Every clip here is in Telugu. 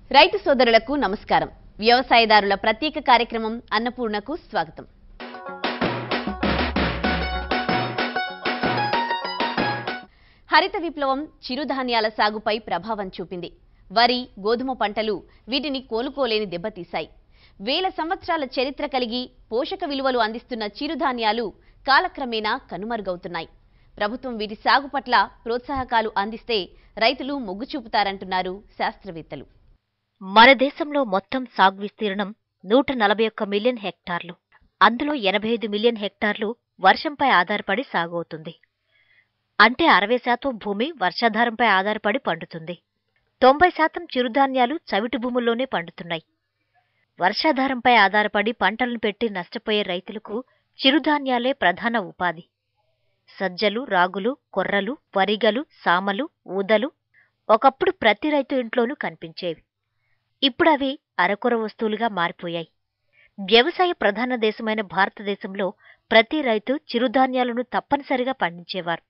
రైతు సోదరులకు నమస్కారం వ్యవసాయదారుల ప్రత్యేక కార్యక్రమం అన్నపూర్ణకు స్వాగతం హరిత విప్లవం చిరుధాన్యాల సాగుపై ప్రభావం చూపింది వరి గోధుమ పంటలు వీటిని కోలుకోలేని దెబ్బతీశాయి వేల సంవత్సరాల చరిత్ర కలిగి పోషక విలువలు అందిస్తున్న చిరుధాన్యాలు కాలక్రమేణా కనుమరుగవుతున్నాయి ప్రభుత్వం వీటి సాగు పట్ల ప్రోత్సాహకాలు అందిస్తే రైతులు మొగ్గు చూపుతారంటున్నారు శాస్త్రవేత్తలు మన దేశంలో మొత్తం సాగు విస్తీర్ణం నూట నలభై ఒక్క మిలియన్ హెక్టార్లు అందులో ఎనభై ఐదు మిలియన్ హెక్టార్లు వర్షంపై ఆధారపడి సాగు అవుతుంది అంటే అరవై శాతం భూమి వర్షాధారంపై ఆధారపడి పండుతుంది తొంభై శాతం చిరుధాన్యాలు చవిటి భూముల్లోనే పండుతున్నాయి వర్షాధారంపై ఆధారపడి పంటలను పెట్టి నష్టపోయే రైతులకు చిరుధాన్యాలే ప్రధాన ఉపాధి సజ్జలు రాగులు కొర్రలు వరిగలు సామలు ఊదలు ఒకప్పుడు ప్రతి రైతు ఇంట్లోనూ కనిపించేవి ఇప్పుడు అవి అరకొర వస్తువులుగా మారిపోయాయి వ్యవసాయ ప్రధాన దేశమైన భారతదేశంలో ప్రతి రైతు చిరుధాన్యాలను తప్పనిసరిగా పండించేవారు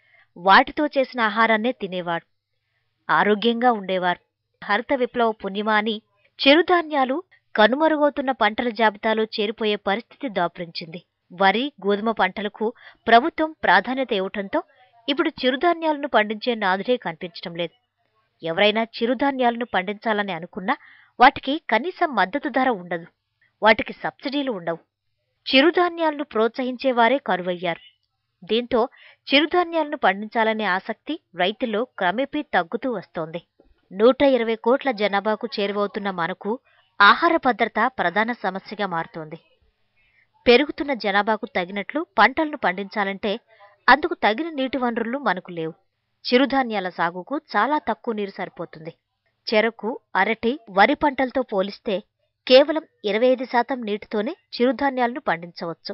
వాటితో చేసిన ఆహారాన్నే తినేవాడు ఆరోగ్యంగా ఉండేవారు హరిత విప్లవ పుణ్యమా అని చిరుధాన్యాలు కనుమరుగవుతున్న పంటల జాబితాలో చేరిపోయే పరిస్థితి దాపురించింది వరి గోధుమ పంటలకు ప్రభుత్వం ప్రాధాన్యత ఇవ్వటంతో ఇప్పుడు చిరుధాన్యాలను పండించే నాదుడే కనిపించడం లేదు ఎవరైనా చిరుధాన్యాలను పండించాలని అనుకున్నా వాటికి కనీసం మద్దతు ధర ఉండదు వాటికి సబ్సిడీలు ఉండవు చిరుధాన్యాలను ప్రోత్సహించేవారే కరువయ్యారు దీంతో చిరుధాన్యాలను పండించాలనే ఆసక్తి రైతుల్లో క్రమేపీ తగ్గుతూ వస్తోంది నూట ఇరవై కోట్ల జనాభాకు చేరువవుతున్న మనకు ఆహార భద్రత ప్రధాన సమస్యగా మారుతోంది పెరుగుతున్న జనాభాకు తగినట్లు పంటలను పండించాలంటే అందుకు తగిన నీటి వనరులు మనకు లేవు చిరుధాన్యాల సాగుకు చాలా తక్కువ నీరు సరిపోతుంది చెరకు అరటి వరి పంటలతో పోలిస్తే కేవలం ఇరవై ఐదు శాతం నీటితోనే చిరుధాన్యాలను పండించవచ్చు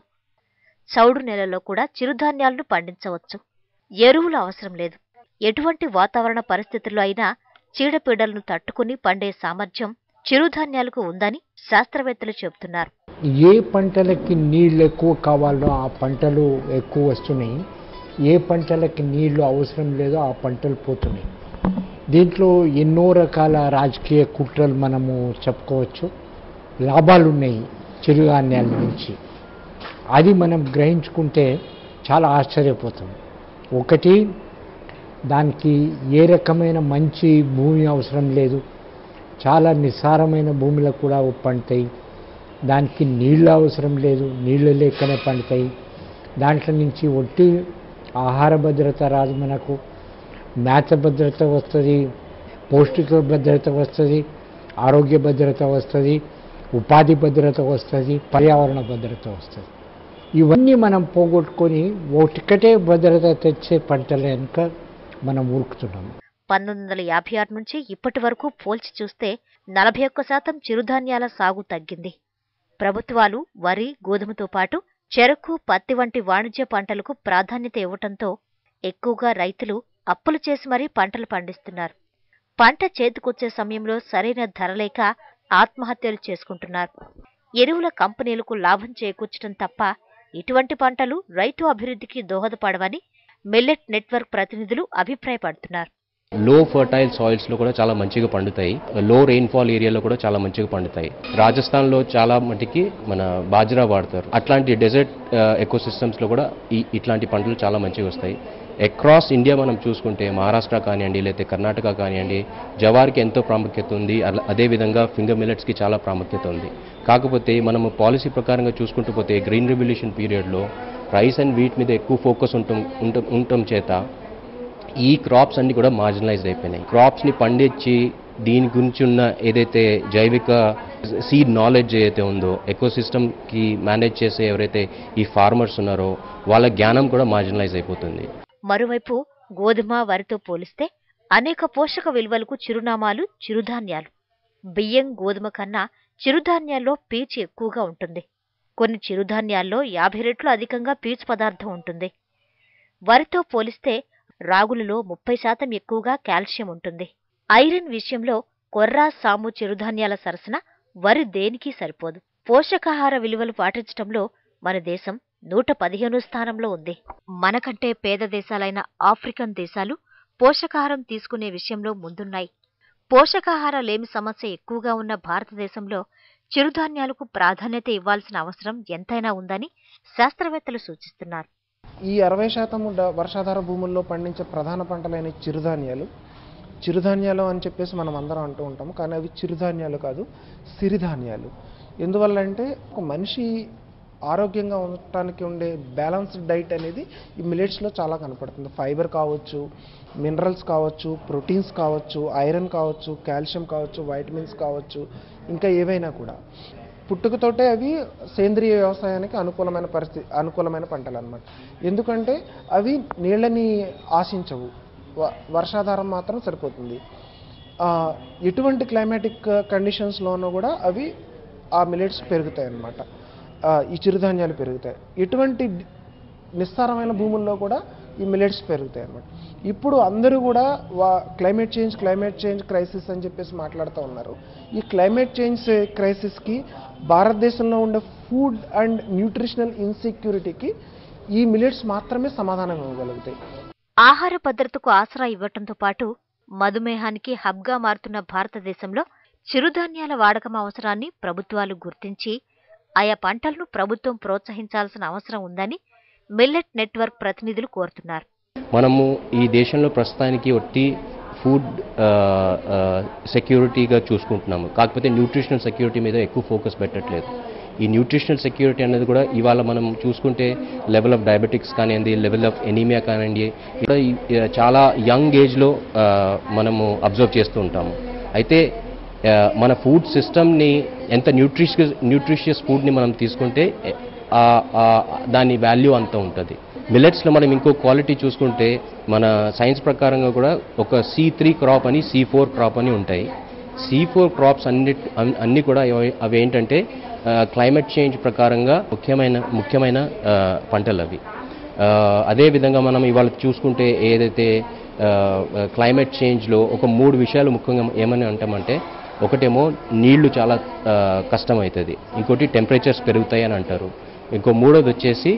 చౌడు నెలలో కూడా చిరుధాన్యాలను పండించవచ్చు ఎరువులు అవసరం లేదు ఎటువంటి వాతావరణ పరిస్థితుల్లో అయినా చీడపీడలను తట్టుకుని పండే సామర్థ్యం చిరుధాన్యాలకు ఉందని శాస్త్రవేత్తలు చెబుతున్నారు ఏ పంటలకి నీళ్ళు ఎక్కువ కావాలో ఆ పంటలు ఎక్కువ వస్తున్నాయి ఏ పంటలకి నీళ్లు అవసరం లేదో ఆ పంటలు పోతున్నాయి దీంట్లో ఎన్నో రకాల రాజకీయ కుట్రలు మనము చెప్పుకోవచ్చు లాభాలు ఉన్నాయి చిరుధాన్యాల నుంచి అది మనం గ్రహించుకుంటే చాలా ఆశ్చర్యపోతాం ఒకటి దానికి ఏ రకమైన మంచి భూమి అవసరం లేదు చాలా నిస్సారమైన భూమిలో కూడా పండుతాయి దానికి నీళ్ళు అవసరం లేదు నీళ్ళు లేకనే పండుతాయి దాంట్లో నుంచి ఒట్టి ఆహార భద్రత రాదు మనకు మేత భద్రత వస్తుంది పౌష్టిక భద్రత వస్తుంది ఆరోగ్య భద్రత వస్తుంది ఉపాధి భద్రత వస్తుంది పర్యావరణ భద్రత వస్తుంది ఇవన్నీ మనం పోగొట్టుకొని ఒకటికటే భద్రత తెచ్చే పంటల వెనుక మనం ఉరుకుతున్నాం పంతొమ్మిది వందల యాభై ఆరు నుంచి ఇప్పటి వరకు పోల్చి చూస్తే నలభై ఒక్క శాతం చిరుధాన్యాల సాగు తగ్గింది ప్రభుత్వాలు వరి గోధుమతో పాటు చెరకు పత్తి వంటి వాణిజ్య పంటలకు ప్రాధాన్యత ఇవ్వటంతో ఎక్కువగా రైతులు అప్పులు చేసి మరీ పంటలు పండిస్తున్నారు పంట చేతికొచ్చే సమయంలో సరైన ధర లేక ఆత్మహత్యలు చేసుకుంటున్నారు ఎరువుల కంపెనీలకు లాభం చేకూర్చడం తప్ప ఇటువంటి పంటలు రైతు అభివృద్ధికి దోహదపడవని మిల్లెట్ నెట్వర్క్ ప్రతినిధులు అభిప్రాయపడుతున్నారు లో ఫర్టైల్ సాయిల్స్లో కూడా చాలా మంచిగా పండుతాయి లో రెయిన్ఫాల్ ఏరియాలో కూడా చాలా మంచిగా పండుతాయి రాజస్థాన్లో చాలా మటుకి మన బాజ్రా వాడతారు అట్లాంటి డెజర్ట్ ఎకోసిస్టమ్స్లో కూడా ఈ ఇట్లాంటి పంటలు చాలా మంచిగా వస్తాయి అక్రాస్ ఇండియా మనం చూసుకుంటే మహారాష్ట్ర కానివ్వండి లేకపోతే కర్ణాటక కానివ్వండి జవార్కి ఎంతో ప్రాముఖ్యత ఉంది అల- అదేవిధంగా ఫింగర్ మిల్లెట్స్కి చాలా ప్రాముఖ్యత ఉంది కాకపోతే మనము పాలసీ ప్రకారంగా చూసుకుంటూ పోతే గ్రీన్ రెవల్యూషన్ పీరియడ్లో రైస్ అండ్ వీట్ మీద ఎక్కువ ఫోకస్ ఉండటం ఉండటం ఉండటం చేత ఈ క్రాప్స్ అన్ని కూడా మార్జినలైజ్డ్ అయిపోయినాయి క్రాప్స్ని పండించి దీని గురించి ఉన్న ఏదైతే జైవిక సీడ్ నాలెడ్జ్ ఏదైతే ఉందో ఎకోసిస్టమ్కి మేనేజ్ చేసే ఎవరైతే ఈ ఫార్మర్స్ ఉన్నారో వాళ్ళ జ్ఞానం కూడా మార్జినలైజ్ అయిపోతుంది మరోవైపు గోధుమ వరితో పోలిస్తే అనేక పోషక విలువలకు చిరునామాలు చిరుధాన్యాలు బియ్యం గోధుమ కన్నా చిరుధాన్యాల్లో పీచు ఎక్కువగా ఉంటుంది కొన్ని చిరుధాన్యాల్లో యాభై రెట్లు అధికంగా పీచు పదార్థం ఉంటుంది వరితో పోలిస్తే రాగులలో ముప్పై శాతం ఎక్కువగా కాల్షియం ఉంటుంది ఐరన్ విషయంలో కొర్రా సాము చిరుధాన్యాల సరసన వరి దేనికి సరిపోదు పోషకాహార విలువలు పాటించటంలో మన దేశం నూట పదిహేను స్థానంలో ఉంది మనకంటే పేద దేశాలైన ఆఫ్రికన్ దేశాలు పోషకాహారం తీసుకునే విషయంలో ముందున్నాయి పోషకాహార లేమి సమస్య ఎక్కువగా ఉన్న భారతదేశంలో చిరుధాన్యాలకు ప్రాధాన్యత ఇవ్వాల్సిన అవసరం ఎంతైనా ఉందని శాస్త్రవేత్తలు సూచిస్తున్నారు ఈ అరవై శాతం డ- వర్షాధార భూముల్లో పండించే ప్రధాన పంటలైన చిరుధాన్యాలు చిరుధాన్యాలు అని చెప్పేసి మనం అందరం అంటూ ఉంటాము కానీ అవి చిరుధాన్యాలు కాదు సిరిధాన్యాలు ఎందువల్ల అంటే ఒక మనిషి ఆరోగ్యంగా ఉండటానికి ఉండే బ్యాలన్స్డ్ డైట్ అనేది ఈ మిలెట్స్లో చాలా కనపడుతుంది ఫైబర్ కావచ్చు మినరల్స్ కావచ్చు ప్రోటీన్స్ కావచ్చు ఐరన్ కావచ్చు కాల్షియం కావచ్చు వైటమిన్స్ కావచ్చు ఇంకా ఏవైనా కూడా పుట్టుకతోటే అవి సేంద్రియ వ్యవసాయానికి అనుకూలమైన పరిస్థితి అనుకూలమైన పంటలు అన్నమాట ఎందుకంటే అవి నీళ్ళని ఆశించవు వ- వర్షాధారం మాత్రం సరిపోతుంది ఆ, ఎటువంటి క్లైమాటిక్ కండిషన్స్లోనూ కూడా అవి ఆ మిలెట్స్ పెరుగుతాయి అన్నమాట ఆ, ఈ చిరుధాన్యాలు పెరుగుతాయి ఎటువంటి డి- నిస్సారమైన భూముల్లో కూడా ఈ మిలెట్స్ పెరుగుతాయి అన్నమాట ఇప్పుడు అందరూ కూడా వా climate change climate change crisis అని చెప్పేసి మాట్లాడుతూ ఉన్నారు ఈ క్లైమేట్ చేంజ్ క్రైసిస్కి భారతదేశంలో ఉండే ఫుడ్ అండ్ న్యూట్రిషనల్ ఇన్సెక్యూరిటీకి ఈ మిలెట్స్ మాత్రమే సమాధానం ఇవ్వగలుగుతాయి ఆహార భద్రతకు ఆసరా ఇవ్వటంతో పాటు మధుమేహానికి హబ్గా మారుతున్న భారతదేశంలో చిరుధాన్యాల వాడకం అవసరాన్ని ప్రభుత్వాలు గుర్తించి ఆయా పంటలను ప్రభుత్వం ప్రోత్సహించాల్సిన అవసరం ఉందని మిల్లెట్ నెట్వర్క్ ప్రతినిధులు కోరుతున్నారు మనము ఈ దేశంలో ప్రస్తుతానికి ఒట్టి ఫుడ్ సెక్యూరిటీగా చూసుకుంటున్నాము కాకపోతే న్యూట్రిషనల్ సెక్యూరిటీ మీద ఎక్కువ ఫోకస్ పెట్టట్లేదు ఈ న్యూట్రిషనల్ సెక్యూరిటీ అనేది కూడా ఇవాళ మనం చూసుకుంటే లెవెల్ ఆఫ్ డయాబెటిక్స్ కానివ్వండి లెవెల్ ఆఫ్ ఎనీమియా కానివ్వండి ఇక్కడ ఈ- ఈ చాలా యంగ్ ఏజ్లో మనము అబ్జర్వ్ చేస్తూ ఉంటాము అయితే ఆ, మన ఫుడ్ సిస్టమ్ని ఎంత న్యూట్రిషియస్ న్యూట్రిషియస్ ఫుడ్ని మనం తీసుకుంటే ఆ, ఆ, దాని వాల్యూ అంత ఉంటుంది మిల్లెట్స్లో మనం ఇంకో క్వాలిటీ చూసుకుంటే మన సైన్స్ ప్రకారంగా కూడా ఒక సి త్రీ క్రాప్ అని సి ఫోర్ క్రాప్ అని ఉంటాయి సి ఫోర్ క్రాప్స్ అన్ని అన్- అన్నీ కూడా అవి- అవి ఏంటంటే క్లైమేట్ చేంజ్ ప్రకారంగా ముఖ్యమైన ముఖ్యమైన ఆ, పంటలు అవి ఆ, అదేవిధంగా మనం ఇవాళ చూసుకుంటే ఏదైతే క్లైమేట్ చేంజ్లో ఒక మూడు విషయాలు ముఖ్యంగా ఏమని అంటామంటే ఒకటేమో నీళ్లు చాలా ఆ, కష్టమవుతుంది ఇంకోటి టెంపరేచర్స్ పెరుగుతాయి అని అంటారు ఇంకో మూడోది వచ్చేసి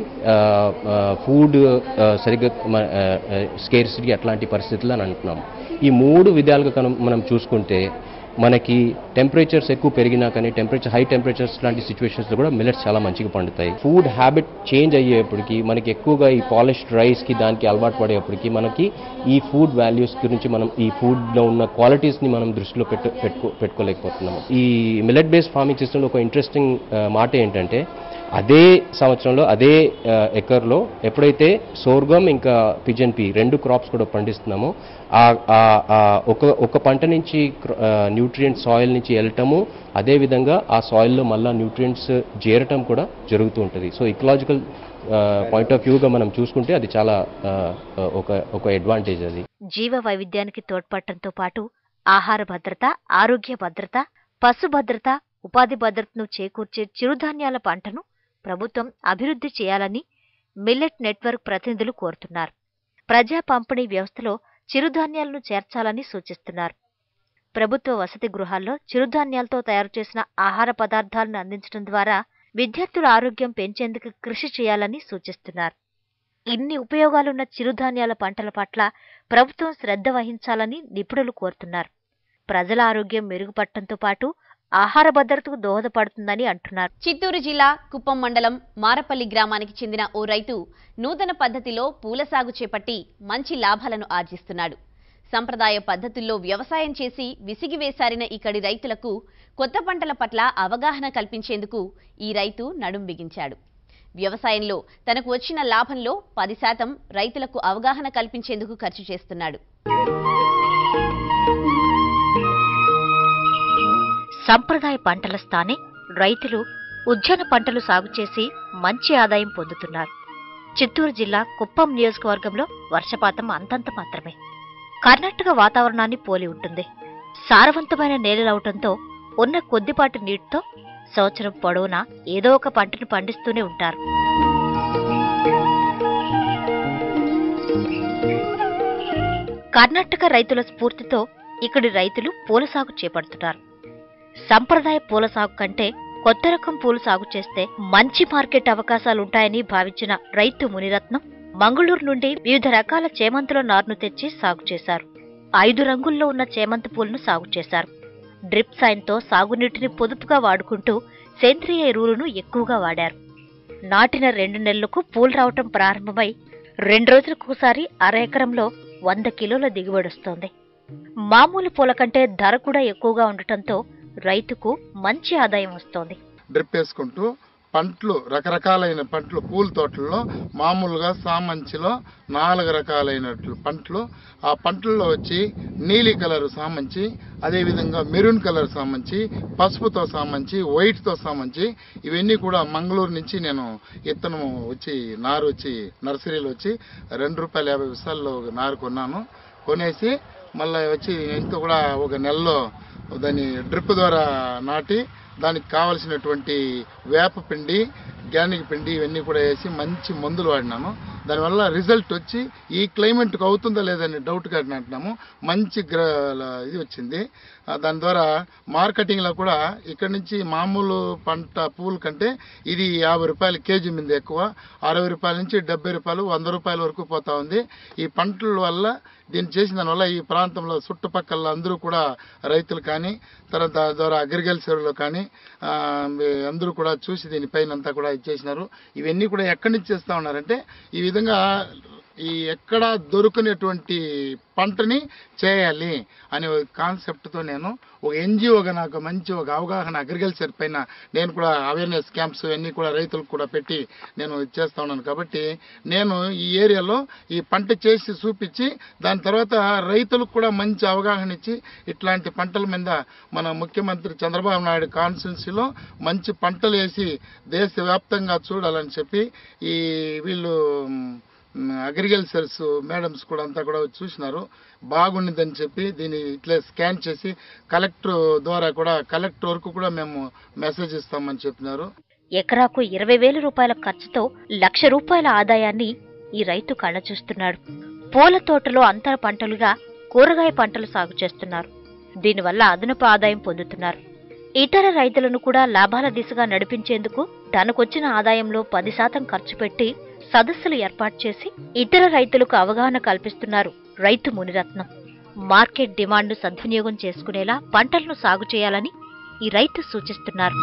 ఫుడ్ సరిగ్గా స్కేర్సిటీ అట్లాంటి పరిస్థితులు అని అంటున్నాం ఈ మూడు విధాలుగా కనుక మనం చూసుకుంటే మనకి టెంపరేచర్స్ ఎక్కువ పెరిగినా కానీ టెంపరేచర్ హై టెంపరేచర్స్ లాంటి సిచ్యువేషన్స్లో కూడా మిల్లెట్స్ చాలా మంచిగా పండుతాయి ఫుడ్ హ్యాబిట్ చేంజ్ అయ్యేప్పటికి మనకి ఎక్కువగా ఈ పాలిష్డ్ రైస్కి దానికి అలవాటు పడేప్పటికి మనకి ఈ ఫుడ్ వాల్యూస్ గురించి మనం ఈ ఫుడ్లో ఉన్న క్వాలిటీస్ని మనం దృష్టిలో పెట్టు పెట్టుకో పెట్టుకోలేకపోతున్నాము ఈ మిల్లెట్ బేస్డ్ ఫార్మింగ్ సిస్టంలో ఒక ఇంట్రెస్టింగ్ మాట ఏంటంటే అదే సంవత్సరంలో అదే ఆ, ఎకర్లో ఎప్పుడైతే సోర్గం ఇంకా పిజన్ పి రెండు క్రాప్స్ కూడా పండిస్తున్నామో ఆ- ఆ- ఆ ఒక ఒక పంట నుంచి న్యూట్రియంట్ సాయిల్ నుంచి వెళ్ళటము అదేవిధంగా ఆ సాయిల్లో మళ్ళీ న్యూట్రియంట్స్ చేరటం కూడా జరుగుతూ ఉంటుంది సో ఇకలాజికల్ పాయింట్ ఆఫ్ వ్యూగా మనం చూసుకుంటే అది చాలా ఆ, ఒక ఒక అడ్వాంటేజ్ అది జీవ వైవిధ్యానికి తోడ్పడటంతో పాటు ఆహార భద్రత ఆరోగ్య భద్రత పశు భద్రత ఉపాధి భద్రతను చేకూర్చే చిరుధాన్యాల పంటను ప్రభుత్వం అభివృద్ధి చేయాలని మిల్లెట్ నెట్వర్క్ ప్రతినిధులు కోరుతున్నారు ప్రజా పంపిణీ వ్యవస్థలో చిరుధాన్యాలను చేర్చాలని సూచిస్తున్నారు ప్రభుత్వ వసతి గృహాల్లో చిరుధాన్యాలతో తయారు చేసిన ఆహార పదార్థాలను అందించడం ద్వారా విద్యార్థుల ఆరోగ్యం పెంచేందుకు కృషి చేయాలని సూచిస్తున్నారు ఇన్ని ఉపయోగాలున్న చిరుధాన్యాల పంటల పట్ల ప్రభుత్వం శ్రద్ధ వహించాలని నిపుణులు కోరుతున్నారు ప్రజల ఆరోగ్యం మెరుగుపడటంతో పాటు ఆహార భద్రతకు దోహదపడుతుందని అంటున్నారు చిత్తూరు జిల్లా కుప్పం మండలం మారపల్లి గ్రామానికి చెందిన ఓ రైతు నూతన పద్ధతిలో పూల సాగు చేపట్టి మంచి లాభాలను ఆర్జిస్తున్నాడు సంప్రదాయ పద్ధతుల్లో వ్యవసాయం చేసి విసిగివేసారిన ఇక్కడి రైతులకు కొత్త పంటల పట్ల అవగాహన కల్పించేందుకు ఈ రైతు నడుం బిగించాడు వ్యవసాయంలో తనకు వచ్చిన లాభంలో పది శాతం రైతులకు అవగాహన కల్పించేందుకు ఖర్చు చేస్తున్నాడు సంప్రదాయ పంటల స్థానే రైతులు ఉద్యాన పంటలు సాగు చేసి మంచి ఆదాయం పొందుతున్నారు చిత్తూరు జిల్లా కుప్పం నియోజకవర్గంలో వర్షపాతం అంతంత మాత్రమే కర్ణాటక వాతావరణాన్ని పోలి ఉంటుంది సారవంతమైన నేలలవటంతో ఉన్న కొద్దిపాటి నీటితో సంవత్సరం పొడవునా ఏదో ఒక పంటను పండిస్తూనే ఉంటారు కర్ణాటక రైతుల స్ఫూర్తితో ఇక్కడి రైతులు పూల సాగు చేపడుతున్నారు సంప్రదాయ పూల సాగు కంటే కొత్త రకం పూలు సాగు చేస్తే మంచి మార్కెట్ అవకాశాలుంటాయని భావించిన రైతు మునిరత్నం మంగళూరు నుండి వివిధ రకాల చేమంతుల నారును తెచ్చి సాగు చేశారు ఐదు రంగుల్లో ఉన్న చేమంతి పూలను సాగు చేశారు డ్రిప్ సాయంతో సాగునీటిని పొదుపుగా వాడుకుంటూ సేంద్రియ ఎరువులను ఎక్కువగా వాడారు నాటిన రెండు నెలలకు పూలు రావటం ప్రారంభమై రెండు రోజులకోసారి అర ఎకరంలో వంద కిలోల దిగుబడొస్తోంది మామూలు పూల కంటే ధర కూడా ఎక్కువగా ఉండటంతో రైతుకు మంచి ఆదాయం వస్తోంది డ్రిప్ వేసుకుంటూ పంటలు రకరకాలైన పంటలు పూల తోటల్లో మామూలుగా సామంచిలో నాలుగు రకాలైన పంటలు ఆ పంటల్లో వచ్చి నీలి కలర్ సామంచి అదేవిధంగా మెరూన్ కలర్ సామంచి పసుపుతో సామంచి వైట్తో సామంచి ఇవన్నీ కూడా మంగళూరు నుంచి నేను ఇత్తనం వచ్చి నారు వచ్చి నర్సరీలో వచ్చి రెండు రూపాయల యాభై పైసల్లో ఒక నారు కొన్నాను కొనేసి మళ్ళీ వచ్చి ఇంత కూడా ఒక నెలలో దాన్ని డ్రిప్ ద్వారా నాటి దానికి కావలసినటువంటి వేప పిండి గ్యానిక్ పిండి ఇవన్నీ కూడా వేసి మంచి మందులు వాడినాను దానివల్ల రిజల్ట్ వచ్చి ఈ క్లైమేట్కి అవుతుందా లేదని డౌట్గా అంటున్నాము మంచి గ్ర ఇది వచ్చింది ఆ, దాని ద్వారా మార్కెటింగ్లో కూడా ఇక్కడ నుంచి మామూలు పంట పూల కంటే ఇది యాభై రూపాయలు కేజీ మీద ఎక్కువ అరవై రూపాయల నుంచి డెబ్బై రూపాయలు వంద రూపాయల వరకు పోతా ఉంది ఈ పంటల వల్ల దీన్ని చేసిన దానివల్ల ఈ ప్రాంతంలో చుట్టుపక్కల అందరూ కూడా రైతులు కానీ తర్వాత దాని ద్వారా అగ్రికల్చర్లో కానీ ఆ, మీ- అందరూ కూడా చూసి దీనిపైన అంతా కూడా ఇచ్చేసినారు ఇవన్నీ కూడా ఎక్కడి నుంచి చేస్తా ఉన్నారంటే ఈ విధంగా ఈ ఎక్కడ దొరుకునేటువంటి పంటని చేయాలి అనే ఒక కాన్సెప్ట్తో నేను ఒక ఎన్జిఓగా నాకు మంచి ఒక అవగాహన అగ్రికల్చర్ పైన నేను కూడా అవేర్నెస్ క్యాంప్స్ అన్నీ కూడా రైతులకు కూడా పెట్టి నేను చేస్తా ఉన్నాను కాబట్టి నేను ఈ ఏరియాలో ఈ పంట చేసి చూపించి దాని తర్వాత రైతులకు కూడా మంచి అవగాహన ఇచ్చి ఇట్లాంటి పంటల మీద మన ముఖ్యమంత్రి చంద్రబాబు నాయుడు కాన్స్టిట్యున్సీలో మంచి పంటలు వేసి దేశవ్యాప్తంగా చూడాలని చెప్పి ఈ వీళ్ళు మ్, అగ్రికల్చర్స్ మేడమ్స్ కూడా అంతా కూడా వచ్చి చూసినారు బాగుండిందని చెప్పి దీన్ని ఇట్లా స్కాన్ చేసి కలెక్టర్ ద్వారా కూడా కలెక్టర్ వరకు కూడా మేము మెసేజ్ ఇస్తామని చెప్పినారు ఎకరాకు ఇరవై వేల రూపాయల ఖర్చుతో లక్ష రూపాయల ఆదాయాన్ని ఈ రైతు కళ్ళ చూస్తున్నాడు పూల తోటలో అంతర పంటలుగా కూరగాయ పంటలు సాగు చేస్తున్నారు దీనివల్ల అదనపు ఆదాయం పొందుతున్నారు ఇతర రైతులను కూడా లాభాల దిశగా నడిపించేందుకు తనకొచ్చిన ఆదాయంలో పది శాతం ఖర్చు పెట్టి సదస్సులు ఏర్పాటు చేసి ఇతర రైతులకు అవగాహన కల్పిస్తున్నారు రైతు మునిరత్నం మార్కెట్ డిమాండ్ను సద్వినియోగం చేసుకునేలా పంటలను సాగు చేయాలని ఈ రైతు సూచిస్తున్నారు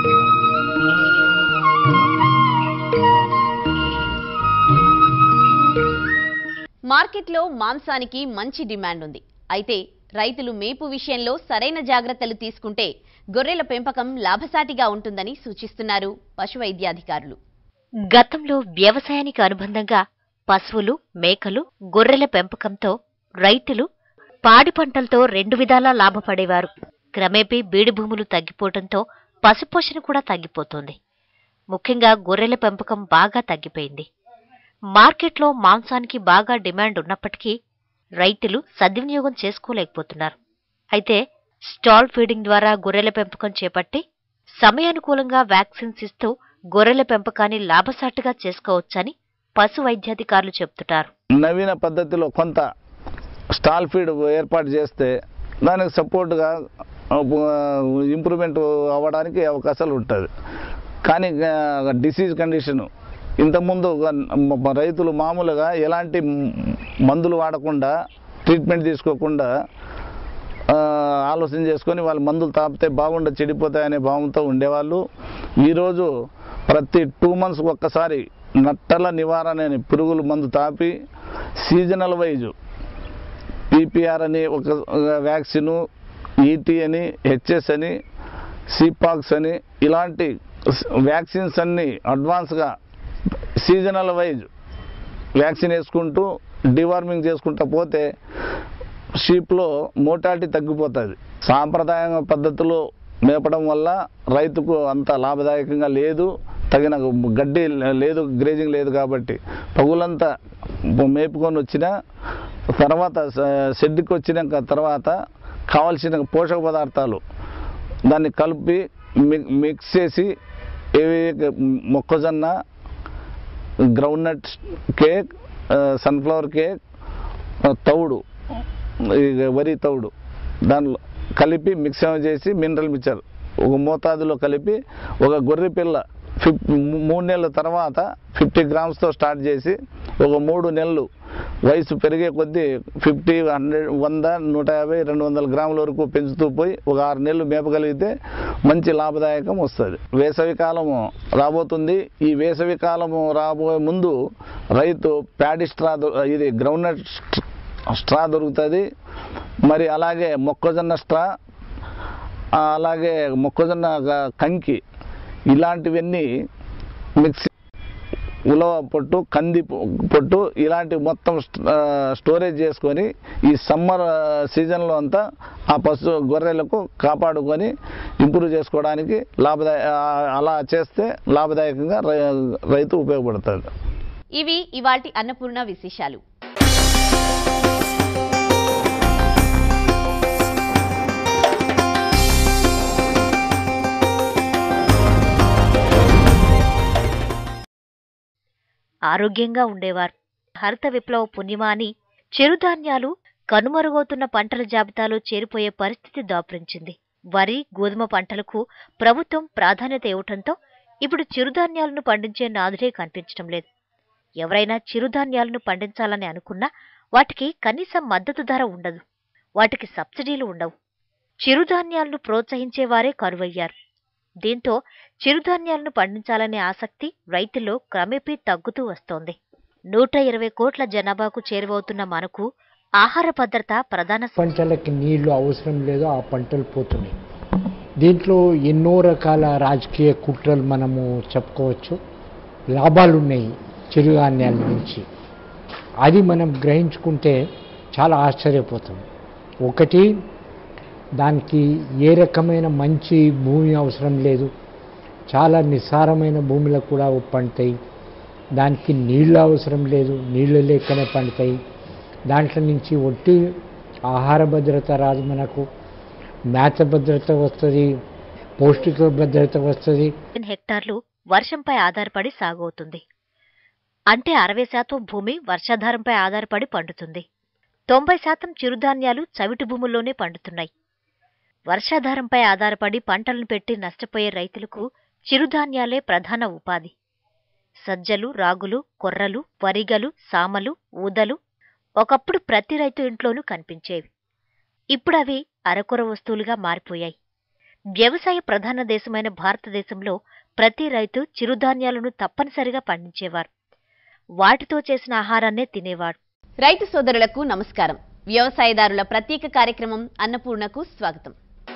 మార్కెట్లో మాంసానికి మంచి డిమాండ్ ఉంది అయితే రైతులు మేపు విషయంలో సరైన జాగ్రత్తలు తీసుకుంటే గొర్రెల పెంపకం లాభసాటిగా ఉంటుందని సూచిస్తున్నారు పశు వైద్యాధికారులు గతంలో వ్యవసాయానికి అనుబంధంగా పశువులు మేకలు గొర్రెల పెంపకంతో రైతులు పాడి పంటలతో రెండు విధాలా లాభపడేవారు క్రమేపీ బీడి భూములు తగ్గిపోవడంతో పశుపోషణ కూడా తగ్గిపోతోంది ముఖ్యంగా గొర్రెల పెంపకం బాగా తగ్గిపోయింది మార్కెట్లో మాంసానికి బాగా డిమాండ్ ఉన్నప్పటికీ రైతులు సద్వినియోగం చేసుకోలేకపోతున్నారు అయితే స్టాల్ ఫీడింగ్ ద్వారా గొర్రెల పెంపకం చేపట్టి సమయానుకూలంగా వ్యాక్సిన్స్ ఇస్తూ గొర్రెల పెంపకాన్ని లాభసాటిగా చేసుకోవచ్చని పశు వైద్యాధికారులు చెబుతున్నారు నవీన పద్ధతిలో కొంత స్టాల్ ఫీడ్ ఏర్పాటు చేస్తే దానికి సపోర్ట్గా ఇంప్రూవ్మెంట్ అవ్వడానికి అవకాశాలు ఉంటుంది కానీ డిసీజ్ కండిషన్ ఇంతకుముందు మ- రైతులు మామూలుగా ఎలాంటి మ్- మందులు వాడకుండా ట్రీట్మెంట్ తీసుకోకుండా ఆ, ఆలోచన చేసుకొని వాళ్ళు మందులు తాపితే బాగుండ చెడిపోతాయనే భావంతో ఉండేవాళ్ళు ఈరోజు ప్రతి టూ మంత్స్కి ఒక్కసారి నట్టల నివారణ అనే పురుగుల మందు తాపి సీజనల్ వైజ్ పీపీఆర్ అని ఒక వ్యాక్సిన్ ఈటీ అని హెచ్ఎస్ అని సిపాక్స్ అని ఇలాంటి వ్యాక్సిన్స్ అన్ని అడ్వాన్స్గా సీజనల్ వైజ్ వ్యాక్సిన్ వేసుకుంటూ డివార్మింగ్ చేసుకుంటూ పోతే షీప్లో మోటాలిటీ తగ్గిపోతుంది సాంప్రదాయ పద్ధతిలో మేపడం వల్ల రైతుకు అంత లాభదాయకంగా లేదు తగిన గడ్డి లేదు గ్రేజింగ్ లేదు కాబట్టి పగులంతా మేపుకొని వచ్చిన తర్వాత షెడ్కి వచ్చినాక తర్వాత కావలసిన పోషక పదార్థాలు దాన్ని కలిపి మి- మిక్స్ చేసి ఏవి మొక్కజొన్న groundnut cake sunflower cake ఆ, తౌడు ఈ వరి తౌడు దానిలో కలిపి మిక్స్ చేసి మినరల్ మిక్చర్ ఒక మోతాదులో కలిపి ఒక గొర్రె పిల్ల ఫిఫ్ మూడు నెలల తర్వాత ఫిఫ్టీ గ్రామ్స్తో స్టార్ట్ చేసి ఒక మూడు నెలలు వయసు పెరిగే కొద్దీ ఫిఫ్టీ హండ్రెడ్ వంద నూట యాభై రెండు వందల గ్రాముల వరకు పెంచుతూ పోయి ఒక ఆరు నెలలు మేపగలిగితే మంచి లాభదాయకం వస్తుంది వేసవి కాలము రాబోతుంది ఈ వేసవి కాలము రాబోయే ముందు రైతు ప్యాడీ స్ట్రా దొ- ఇది గ్రౌండ్నట్ స్ట్రా దొరుకుతుంది మరి అలాగే మొక్కజొన్న స్ట్రా ఆ, అలాగే మొక్కజొన్న గ- కంకి ఇలాంటివన్నీ మిక్సీ ఉలవ పొట్టు కంది పొ- పొట్టు ఇలాంటి మొత్తం స్ట్- ఆ, స్టోరేజ్ చేసుకొని ఈ సమ్మర్ ఆ, సీజన్లో అంతా ఆ పశు గొర్రెలకు కాపాడుకొని ఇంప్రూవ్ చేసుకోవడానికి లాభదాయ ఆ, అలా చేస్తే లాభదాయకంగా రై- రైతు ఉపయోగపడుతుంది ఇవి ఇవాల్టి అన్నపూర్ణ విశేషాలు ఆరోగ్యంగా ఉండేవారు హరిత విప్లవ పుణ్యమా అని చిరుధాన్యాలు కనుమరుగవుతున్న పంటల జాబితాలో చేరిపోయే పరిస్థితి దాపురించింది వరి గోధుమ పంటలకు ప్రభుత్వం ప్రాధాన్యత ఇవ్వటంతో ఇప్పుడు చిరుధాన్యాలను పండించే నాదుడే కనిపించడం లేదు ఎవరైనా చిరుధాన్యాలను పండించాలని అనుకున్నా వాటికి కనీసం మద్దతు ధర ఉండదు వాటికి సబ్సిడీలు ఉండవు చిరుధాన్యాలను ప్రోత్సహించేవారే కరువయ్యారు దీంతో చిరుధాన్యాలను పండించాలనే ఆసక్తి రైతుల్లో క్రమేపీ తగ్గుతూ వస్తోంది నూట ఇరవై కోట్ల జనాభాకు చేరువవుతున్న మనకు ఆహార భద్రత ప్రధాన స- పంటలకి నీళ్లు అవసరం లేదో ఆ పంటలు పోతున్నాయి దీంట్లో ఎన్నో రకాల రాజకీయ కుట్రలు మనము చెప్పుకోవచ్చు లాభాలు ఉన్నాయి చిరుధాన్యాల నుంచి అది మనం గ్రహించుకుంటే చాలా ఆశ్చర్యపోతాం ఒకటి దానికి ఏ రకమైన మంచి భూమి అవసరం లేదు చాలా నిస్సారమైన భూమిలో కూడా పండుతాయి దానికి నీళ్ళు అవసరం లేదు నీళ్ళు లేకనే పండుతాయి దాంట్లో నుంచి ఒట్టి ఆహార భద్రత రాదు మనకు మేత భద్రత వస్తుంది పౌష్టిక భద్రత వస్తుంది మిలియన్ హెక్టార్లు వర్షంపై ఆధారపడి సాగవుతుంది అంటే అరవై శాతం భూమి వర్షాధారంపై ఆధారపడి పండుతుంది తొంభై శాతం చిరుధాన్యాలు చవిటి భూముల్లోనే పండుతున్నాయి వర్షాధారంపై ఆధారపడి పంటలను పెట్టి నష్టపోయే రైతులకు చిరుధాన్యాలే ప్రధాన ఉపాధి సజ్జలు రాగులు కొర్రలు వరిగలు సామలు ఊదలు ఒకప్పుడు ప్రతి రైతు ఇంట్లోనూ కనిపించేవి ఇప్పుడు అవి అరకొర వస్తువులుగా మారిపోయాయి వ్యవసాయ ప్రధాన దేశమైన భారతదేశంలో ప్రతి రైతు చిరుధాన్యాలను తప్పనిసరిగా పండించేవారు వాటితో చేసిన ఆహారాన్నే తినేవాడు రైతు సోదరులకు నమస్కారం వ్యవసాయదారుల ప్రత్యేక కార్యక్రమం అన్నపూర్ణకు స్వాగతం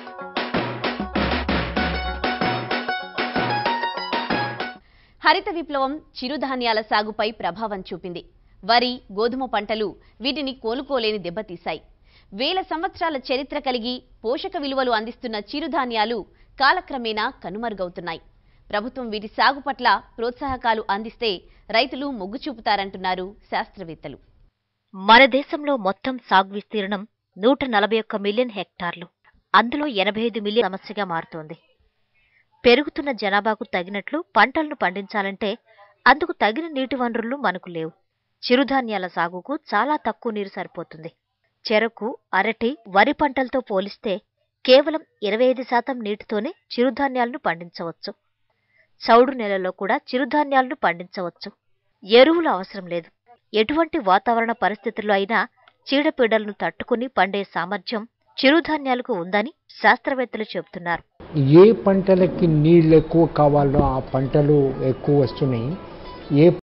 హరిత విప్లవం చిరుధాన్యాల సాగుపై ప్రభావం చూపింది వరి గోధుమ పంటలు వీటిని కోలుకోలేని దెబ్బతీశాయి వేల సంవత్సరాల చరిత్ర కలిగి పోషక విలువలు అందిస్తున్న చిరుధాన్యాలు కాలక్రమేణా కనుమరుగవుతున్నాయి ప్రభుత్వం వీటి సాగు పట్ల ప్రోత్సాహకాలు అందిస్తే రైతులు మొగ్గు చూపుతారంటున్నారు శాస్త్రవేత్తలు మన దేశంలో మొత్తం సాగు విస్తీర్ణం నూట నలభై ఒక్క మిలియన్ హెక్టార్లు అందులో ఎనభై ఐదు మిలియన్ సమస్యగా మారుతోంది పెరుగుతున్న జనాభాకు తగినట్లు పంటలను పండించాలంటే అందుకు తగిన నీటి వనరులు మనకు లేవు చిరుధాన్యాల సాగుకు చాలా తక్కువ నీరు సరిపోతుంది చెరకు అరటి వరి పంటలతో పోలిస్తే కేవలం ఇరవై ఐదు శాతం నీటితోనే చిరుధాన్యాలను పండించవచ్చు చౌడు నెలలో కూడా చిరుధాన్యాలను పండించవచ్చు ఎరువులు అవసరం లేదు ఎటువంటి వాతావరణ పరిస్థితుల్లో అయినా చీడపీడలను తట్టుకుని పండే సామర్థ్యం చిరుధాన్యాలకు ఉందని శాస్త్రవేత్తలు చెబుతున్నారు ఏ పంటలకి నీళ్ళు ఎక్కువ కావాలో ఆ పంటలు ఎక్కువ వస్తున్నాయి ఏ